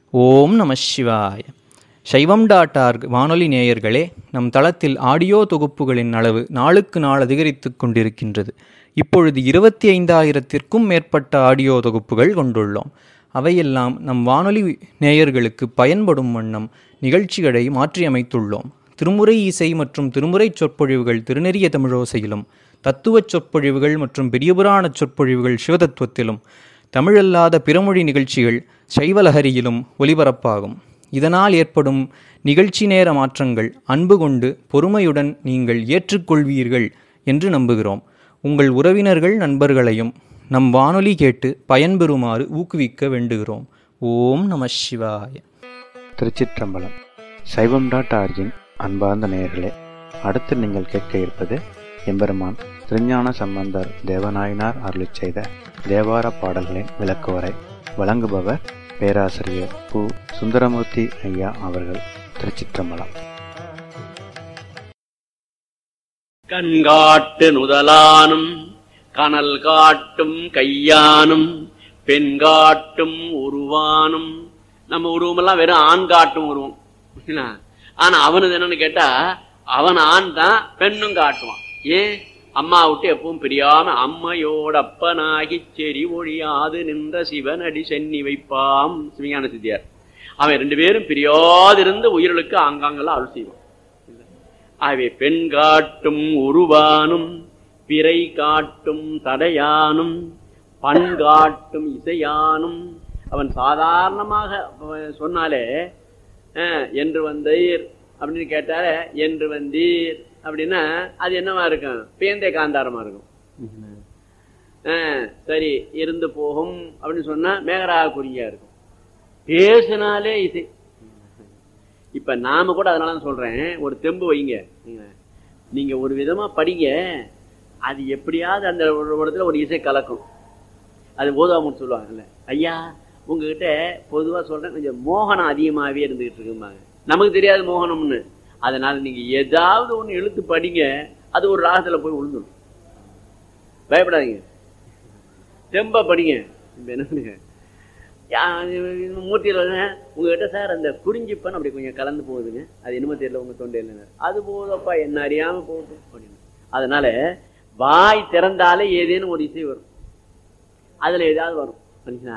ஓம் நம சிவாய சைவம் டாட் ஆர்க் வானொலி நேயர்களே நம் தளத்தில் ஆடியோ தொகுப்புகளின் அளவு நாளுக்கு நாள் அதிகரித்து கொண்டிருக்கின்றது இப்பொழுது இருபத்தி ஐந்தாயிரத்திற்கும் மேற்பட்ட ஆடியோ தொகுப்புகள் கொண்டுள்ளோம் அவையெல்லாம் நம் வானொலி நேயர்களுக்கு பயன்படும் வண்ணம் நிகழ்ச்சிகளை மாற்றியமைத்துள்ளோம் திருமுறை இசை மற்றும் திருமுறை சொற்பொழிவுகள் திருநெறிய தமிழோசையிலும் தத்துவச் சொற்பொழிவுகள் மற்றும் பெரியபுராணச் சொற்பொழிவுகள் சிவதத்துவத்திலும் தமிழல்லாத பிறமொழி நிகழ்ச்சிகள் சைவலஹரியிலும் ஒலிபரப்பாகும் இதனால் ஏற்படும் நிகழ்ச்சி நேர மாற்றங்கள் அன்பு கொண்டு பொறுமையுடன் நீங்கள் ஏற்றுக்கொள்வீர்கள் என்று நம்புகிறோம் உங்கள் உறவினர்கள் நண்பர்களையும் நம் வானொலி கேட்டு பயன்பெறுமாறு ஊக்குவிக்க வேண்டுகிறோம் ஓம் நம சிவாய திருச்சிற்றம்பலம் சைவம் டாட் ஆர்ஜின் அன்பார்ந்த நேயர்களே அடுத்து நீங்கள் கேட்க இருப்பது எம்பெருமான் திருஞான சம்பந்தர் தேவநாயனார் அருளிச் செய்த தேவார பாடல்களின் விளக்குவரை வழங்குபவர் பேராசிரியர் பு சுந்தரமூர்த்தி ஐயா அவர்கள் திருச்சிற்றம்பலம் கண்காட்டு நுதலானும் கனல் காட்டும் கையானும் பெண் காட்டும் உருவானும் நம்ம உருவமெல்லாம் வெறும் ஆண் காட்டும் உருவம் என்ன? ஆனா அவனது என்னன்னு கேட்டா அவன் ஆண் தான் பெண்ணும் காட்டுவான் ஏன் அம்மா விட்டு எப்பவும் பிரியாம அம்மையோட அப்பனாகி செறி ஒழியாது நின்ற சிவனடி சென்னி வைப்பாம் சிவஞான சித்தியார் அவன் ரெண்டு பேரும் பிரியாதிருந்த உயிர்களுக்கு ஆங்காங்கெல்லாம் அருள் செய்வான் ஆகவே பெண் காட்டும் உருவானும் பிறை காட்டும் தடையானும் பண் காட்டும் இசையானும் அவன் சாதாரணமாக அவன் சொன்னாலே அஹ், என்று வந்தீர் அப்படின்னு கேட்டாலே என்று வந்தீர் அப்படின்னா அது என்னவா இருக்கும் பேந்தே காந்தாரமா இருக்கும் அஹ், சரி இருந்து போகும் அப்படின்னு சொன்னா மேகராக குறியா இருக்கும் பேசினாலே இசை இப்ப நாம கூட அதனால தான் சொல்றேன் ஒரு தெம்பு வைங்க நீங்க ஒரு விதமா படிங்க அது எப்படியாவது அந்த ஒரு இடத்துல ஒரு இசை கலக்கும் அது போதாமூர் சொல்லுவாங்கல்ல ஐயா உங்ககிட்ட பொதுவா சொல்றேன் கொஞ்சம் மோகனம் அதிகமாவே இருந்துகிட்டு இருக்கும்பாங்க நமக்கு தெரியாது மோகனம்னு அதனால நீங்க ஏதாவது ஒண்ணு இழுத்து படிங்க அது ஒரு ராகத்துல போய் விழுந்துடும் பயப்படாதீங்க தெம்பா படிங்க இப்ப என்ன பண்ணுங்க மூர்த்தியில் உங்ககிட்ட சார் அந்த குறிஞ்சிப்பன் அப்படி கொஞ்சம் கலந்து போகுதுங்க அது என்னமோ தெரியல உங்க தொண்டையில் அது போதப்பா என்ன அறியாம போகட்டும் அப்படின்னு அதனால வாய் திறந்தாலே ஏதேனும் ஒரு இசை வரும் அதுல ஏதாவது வரும் சரிங்களா?